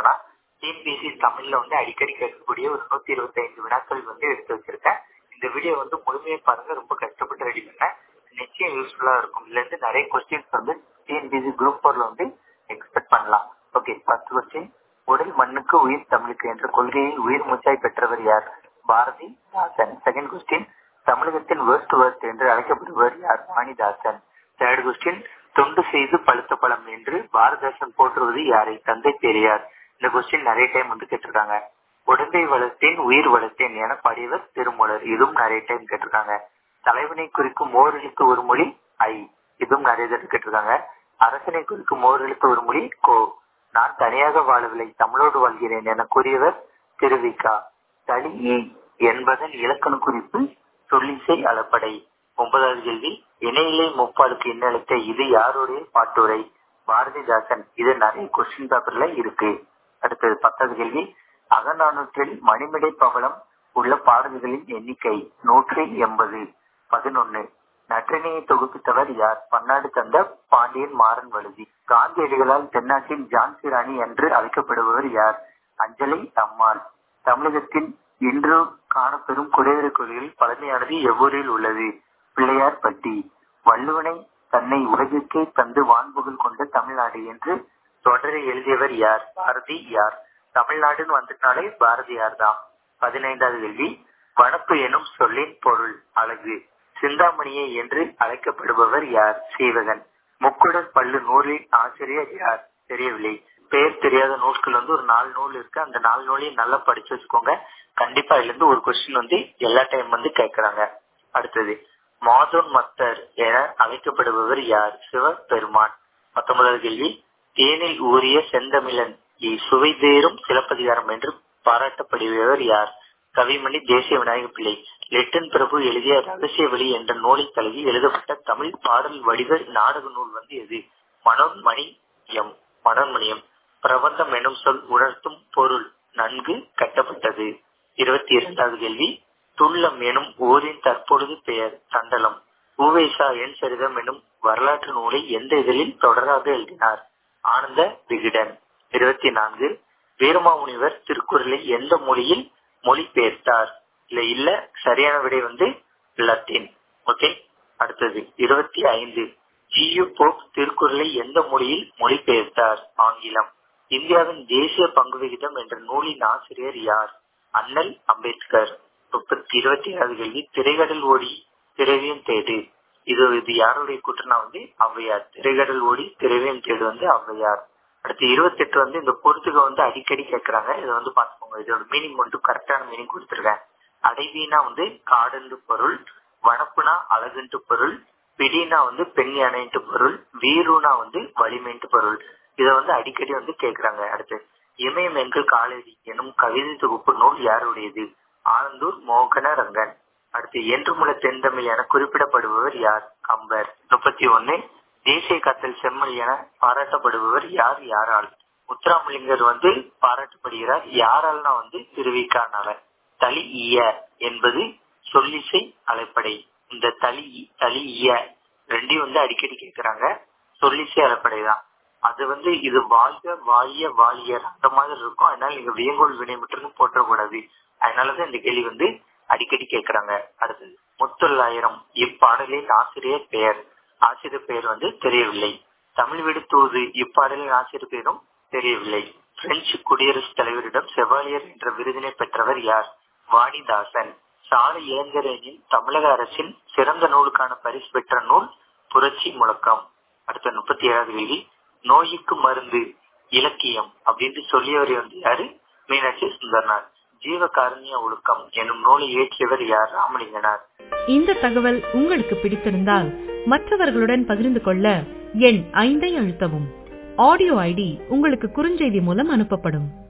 பார்த்தோம்னா டிஎன்பிசி தமிழ்ல வந்து அடிக்கடி கேட்கக்கூடிய ஒரு நூத்தி இருபத்தி ஐந்து வினாக்கள் வந்து எடுத்து வச்சிருக்கேன் இந்த வீடியோ வந்து முழுமையா பாருங்க ரொம்ப கஷ்டப்பட்டு ரெடி பண்ணேன் நிச்சயம் யூஸ்ஃபுல்லா இருக்கும் இதுல இருந்து நிறைய கொஸ்டின்ஸ் வந்து டிஎன்பிசி குரூப் ஃபோர்ல வந்து எக்ஸ்பெக்ட் பண்ணலாம் ஓகே ஃபர்ஸ்ட் கொஸ்டின் உடல் மண்ணுக்கு உயிர் தமிழுக்கு என்ற கொள்கையை உயிர் மூச்சாய் பெற்றவர் யார் பாரதி தாசன் செகண்ட் கொஸ்டின் தமிழகத்தின் வேர்ஸ்ட் வேர்ஸ்ட் என்று அழைக்கப்படுவர் யார் வாணிதாசன் தேர்ட் கொஸ்டின் தொண்டு செய்து பழுத்த பழம் என்று பாரதாசன் போற்றுவது யாரை தந்தை பெரியார் இந்த கொஸ்டின் நிறைய டைம் வந்து கேட்டிருக்காங்க உடம்பை வளர்த்தேன் உயிர் வளர்த்தேன் என பாடியவர் திருமூலர் இதுவும் நிறைய டைம் கேட்டிருக்காங்க தலைவனை குறிக்கும் ஓரெழுத்து ஒரு மொழி ஐ இதுவும் நிறைய தடவை கேட்டிருக்காங்க அரசனை குறிக்கும் ஓரெழுத்து ஒரு மொழி கோ நான் தனியாக வாழவில்லை தமிழோடு வாழ்கிறேன் என கூறியவர் திருவிக்கா தளி ஈ என்பதன் இலக்கண குறிப்பு சொல்லிசை அளப்படை ஒன்பதாவது கேள்வி இணையிலே முப்பாலுக்கு இன்னழைத்த இது யாருடைய பாட்டுரை பாரதிதாசன் இது நிறைய கொஸ்டின் பேப்பர்ல இருக்கு அடுத்தது பத்தாவது கேள்வி அகநானூற்றில் மணிமிடை பவளம் உள்ள பாடல்களின் எண்ணிக்கை நூற்றி எண்பது பதினொன்னு நற்றினையை தொகுப்பித்தவர் யார் பன்னாடு தந்த பாண்டியன் மாறன் வழுதி காந்தியடிகளால் தென்னாட்டின் ஜான்சி ராணி என்று அழைக்கப்படுபவர் யார் அஞ்சலி அம்மாள் தமிழகத்தின் இன்று காணப்பெறும் குடைவரை கோயில்களில் பழமையானது எவ்வூரில் உள்ளது பிள்ளையார் பட்டி வள்ளுவனை தன்னை உலகிற்கே தந்து வான்புகழ் கொண்ட தமிழ்நாடு என்று தொடரை எழுதியவர் யார் பாரதி யார் தமிழ்நாடுன்னு வந்துட்டாலே பாரதியார் தான் பதினைந்தாவது கேள்வி வனப்பு எனும் சொல்லின் பொருள் அழகு சிந்தாமணியை என்று அழைக்கப்படுபவர் யார் சீவகன் முக்குடல் பல்லு நூலின் ஆசிரியர் யார் தெரியவில்லை பேர் தெரியாத நூல்கள் வந்து ஒரு நாலு நூல் இருக்கு அந்த நாலு நூலையும் நல்லா படிச்சு வச்சுக்கோங்க கண்டிப்பா இதுல இருந்து ஒரு கொஸ்டின் வந்து எல்லா டைம் வந்து கேட்கறாங்க அடுத்தது மாதோன் மத்தர் என அழைக்கப்படுபவர் யார் சிவபெருமான் பத்தொன்பதாவது கேள்வி தேனில் ஊறிய செந்தமிழன் சுவை தேரும் சிலப்பதிகாரம் என்று பாராட்டப்படுபவர் யார் கவிமணி தேசிய விநாயக பிள்ளை லெட்டன் பிரபு எழுதிய ரகசிய வழி என்ற நூலை தழுவி எழுதப்பட்ட தமிழ் பாடல் வடிவ நாடக நூல் வந்து எது மனோன்மணி எம் மனோன்மணியம் பிரபந்தம் எனும் சொல் உணர்த்தும் பொருள் நன்கு கட்டப்பட்டது இருபத்தி இரண்டாவது கேள்வி துள்ளம் எனும் ஊரின் தற்பொழுது பெயர் தண்டலம் ஊவேசா என் சரிதம் எனும் வரலாற்று நூலை எந்த இதழில் தொடராக எழுதினார் ஆனந்த விகிடன் இருபத்தி நான்கு வீரமாமுனிவர் திருக்குறளை எந்த மொழியில் மொழிபெயர்த்தார் இல்ல இல்ல சரியான விடை வந்து லத்தீன் ஓகே அடுத்தது இருபத்தி ஐந்து ஜியு போப் திருக்குறளை எந்த மொழியில் மொழிபெயர்த்தார் ஆங்கிலம் இந்தியாவின் தேசிய பங்கு விகிதம் என்ற நூலின் ஆசிரியர் யார் அண்ணல் அம்பேத்கர் முப்பத்தி இருபத்தி ஏழாவது கேள்வி திரைகடல் ஓடி திரைவியம் தேடு இது இது யாருடைய கூற்றுனா வந்து ஔவையார் திரைகடல் ஓடி திரைவியம் தேடு வந்து ஔவையார் அடுத்து இருபத்தி எட்டு வந்து இந்த பொறுத்துக வந்து அடிக்கடி கேட்கறாங்க இதை வந்து பாத்துக்கோங்க இதோட மீனிங் மட்டும் கரெக்டான மீனிங் கொடுத்துருக்கேன் அடைவினா வந்து காடுன்று பொருள் வனப்புனா அழகுன்ட்டு பொருள் பிடினா வந்து பெண் யானைன்ட்டு பொருள் வீருனா வந்து வலிமைன்ட்டு பொருள் இத வந்து அடிக்கடி வந்து கேக்குறாங்க அடுத்து இமயம் எங்கள் காலேரி எனும் கவிதை தொகுப்பு நூல் யாருடையது ஆனந்தூர் மோகன ரங்கன் அடுத்து என்றுமுள்ள தென்தமிழ் என குறிப்பிடப்படுபவர் யார் கம்பர் முப்பத்தி ஒன்னு தேசிய கத்தல் செம்மல் என பாராட்டப்படுபவர் யார் யாரால் முத்துராமலிங்கர் வந்து பாராட்டப்படுகிறார் யாரால்னா வந்து திருவிக்கானால தலி இய என்பது சொல்லிசை அலைப்படை இந்த தலி தலி இய ரெண்டையும் வந்து அடிக்கடி கேக்குறாங்க சொல்லிசை அலைப்படை தான் அது வந்து இது வாழ்க வாழிய வாழியர் அந்த மாதிரி இருக்கும் அதனால நீங்க வியங்கோல் வினை மட்டும் போற்றக்கூடாது அதனாலதான் இந்த கேள்வி வந்து அடிக்கடி கேக்குறாங்க அடுத்தது முத்தொள்ளாயிரம் இப்பாடலின் ஆசிரியர் பெயர் ஆசிரியர் பெயர் வந்து தெரியவில்லை தமிழ் வீடு தூது இப்பாடலின் ஆசிரியர் பெயரும் தெரியவில்லை பிரெஞ்சு குடியரசுத் தலைவரிடம் செவாலியர் என்ற விருதினை பெற்றவர் யார் வாணிதாசன் சாலை இளைஞரனின் தமிழக அரசின் சிறந்த நூலுக்கான பரிசு பெற்ற நூல் புரட்சி முழக்கம் அடுத்த முப்பத்தி ஏழாவது கேள்வி நோய்க்கு மருந்து இலக்கியம் அப்படின்னு சொல்லியவர் வந்து யாரு மீனாட்சி சுந்தரனார் ஜீவ காரணிய ஒழுக்கம் எனும் நூலை இயற்றியவர் யார் ராமலிங்கனார் இந்த தகவல் உங்களுக்கு பிடித்திருந்தால் மற்றவர்களுடன் பகிர்ந்து கொள்ள எண் ஐந்தை அழுத்தவும் ஆடியோ ஐடி உங்களுக்கு குறுஞ்செய்தி மூலம் அனுப்பப்படும்